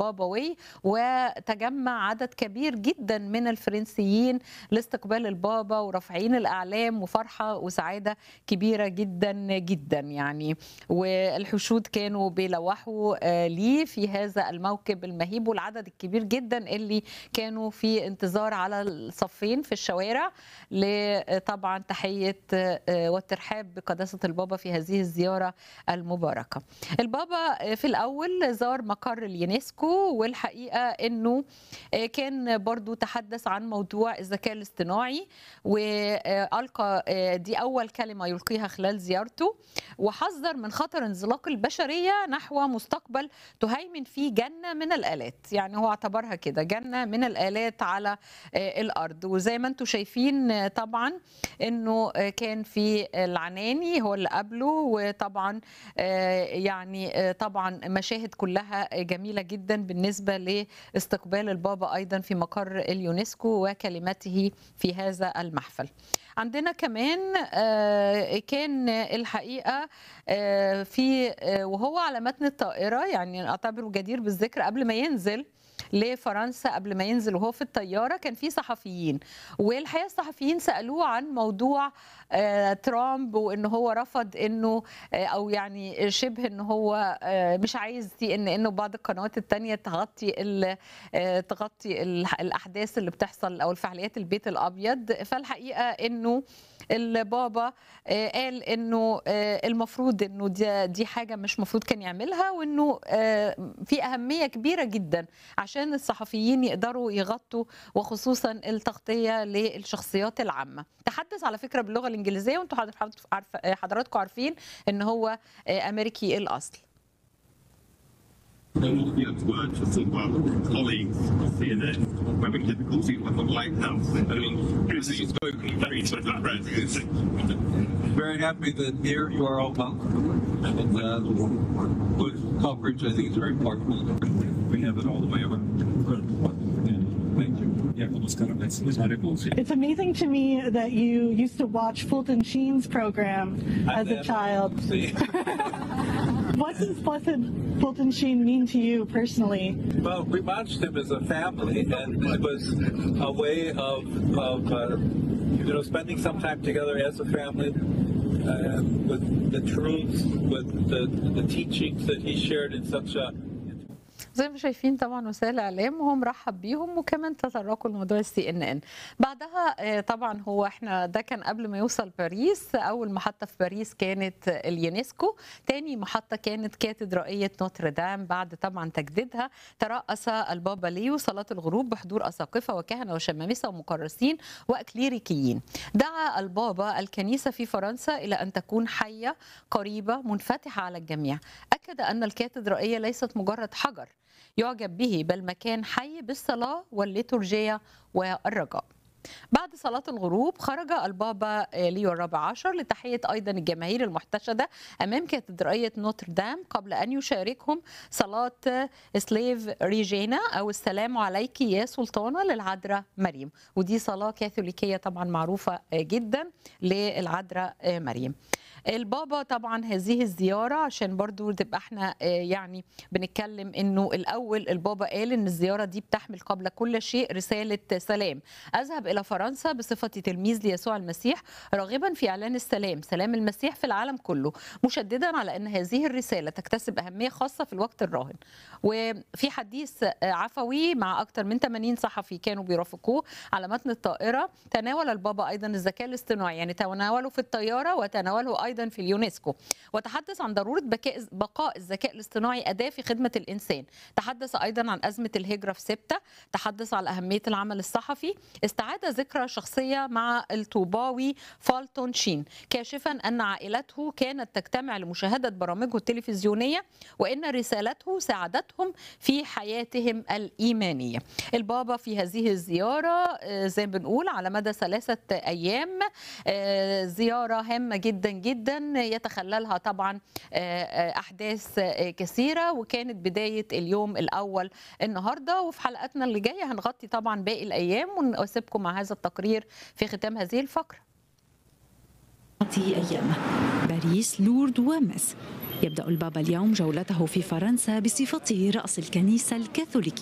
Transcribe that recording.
البابوي وتجمع عدد كبير جدا من الفرنسيين لاستقبال البابا ورافعين الاعلام وفرحه وسعاده كبيره جدا جدا يعني والحشود كانوا بيلوحوا آه، ليه في هذا الموكب المهيب والعدد الكبير جدا اللي كانوا في انتظار على الصفين في الشوارع لطبعا تحيه آه، والترحاب بقداسه البابا في هذه الزياره المباركه. البابا في الاول زار مقر اليونسكو والحقيقه انه كان برضو تحدث عن موضوع الذكاء الاصطناعي والقى دي اول كلمه يلقيها خلال زيارته وحذر من خطر انزلاق البشريه نحو مستقبل تهيمن فيه جنه من الالات يعني هو اعتبرها كده جنه من الالات على الارض وزي ما انتم شايفين طبعا انه كان في العناني هو اللي قبله وطبعا يعني طبعا مشاهد كلها جميله جدا بالنسبه لاستقبال البابا ايضا في مقر اليونسكو وكلمته في هذا المحفل عندنا كمان كان الحقيقه في وهو على متن الطائره يعني اعتبره جدير بالذكر قبل ما ينزل لفرنسا قبل ما ينزل وهو في الطياره كان في صحفيين والحقيقه الصحفيين سالوه عن موضوع ترامب وان هو رفض انه او يعني شبه ان هو مش عايز سي ان انه بعض القنوات الثانيه تغطي تغطي الاحداث اللي بتحصل او الفعاليات البيت الابيض فالحقيقه انه البابا قال انه المفروض انه دي, دي حاجه مش مفروض كان يعملها وانه في اهميه كبيره جدا عشان الصحفيين يقدروا يغطوا وخصوصا التغطيه للشخصيات العامه تحدث على فكره باللغه الانجليزيه وانتم حضراتكم عارفين ان هو امريكي الاصل Ian's word for some of our colleagues of CNN when we did the course with the White House. I mean, obviously you've spoken very to the press. Very happy that here you are all welcome. And uh, good coverage, I think, is very important. We have it all the way around. Thank you. It's amazing to me that you used to watch Fulton Sheen's program as a child. what does Blessed Fulton Sheen mean to you personally? Well, we watched him as a family, and it was a way of, of uh, you know, spending some time together as a family uh, with the truths, with the, the teachings that he shared in such a زي ما شايفين طبعا وسائل الاعلام وهو مرحب بيهم وكمان تطرقوا لموضوع السي ان ان بعدها طبعا هو احنا ده كان قبل ما يوصل باريس اول محطه في باريس كانت اليونسكو تاني محطه كانت كاتدرائيه نوتردام بعد طبعا تجديدها ترأس البابا ليو صلاه الغروب بحضور اساقفه وكهنه وشمامسه ومكرسين واكليريكيين دعا البابا الكنيسه في فرنسا الى ان تكون حيه قريبه منفتحه على الجميع اكد ان الكاتدرائيه ليست مجرد حجر يعجب به بل مكان حي بالصلاة والليتورجية والرجاء بعد صلاة الغروب خرج البابا ليو الرابع عشر لتحية أيضا الجماهير المحتشدة أمام كاتدرائية نوتردام قبل أن يشاركهم صلاة سليف ريجينا أو السلام عليك يا سلطانة للعذراء مريم ودي صلاة كاثوليكية طبعا معروفة جدا للعذراء مريم البابا طبعا هذه الزياره عشان برضو تبقى احنا يعني بنتكلم انه الاول البابا قال ان الزياره دي بتحمل قبل كل شيء رساله سلام اذهب الى فرنسا بصفتي تلميذ ليسوع المسيح راغبا في اعلان السلام سلام المسيح في العالم كله مشددا على ان هذه الرساله تكتسب اهميه خاصه في الوقت الراهن وفي حديث عفوي مع اكثر من 80 صحفي كانوا بيرافقوه على متن الطائره تناول البابا ايضا الذكاء الاصطناعي يعني تناوله في الطياره وتناوله ايضا في اليونسكو وتحدث عن ضروره بقاء الذكاء الاصطناعي اداه في خدمه الانسان تحدث ايضا عن ازمه الهجره في سبته تحدث على اهميه العمل الصحفي استعاد ذكرى شخصيه مع الطوباوي فالتون شين كاشفا ان عائلته كانت تجتمع لمشاهده برامجه التلفزيونيه وان رسالته ساعدتهم في حياتهم الايمانيه البابا في هذه الزياره زي ما بنقول على مدى ثلاثه ايام زياره هامه جدا جدا يتخللها طبعا احداث كثيره وكانت بدايه اليوم الاول النهارده وفي حلقتنا اللي جايه هنغطي طبعا باقي الايام ونسيبكم مع هذا التقرير في ختام هذه الفقره أيام باريس لورد ومس يبدأ البابا اليوم جولته في فرنسا بصفته رأس الكنيسة الكاثوليكية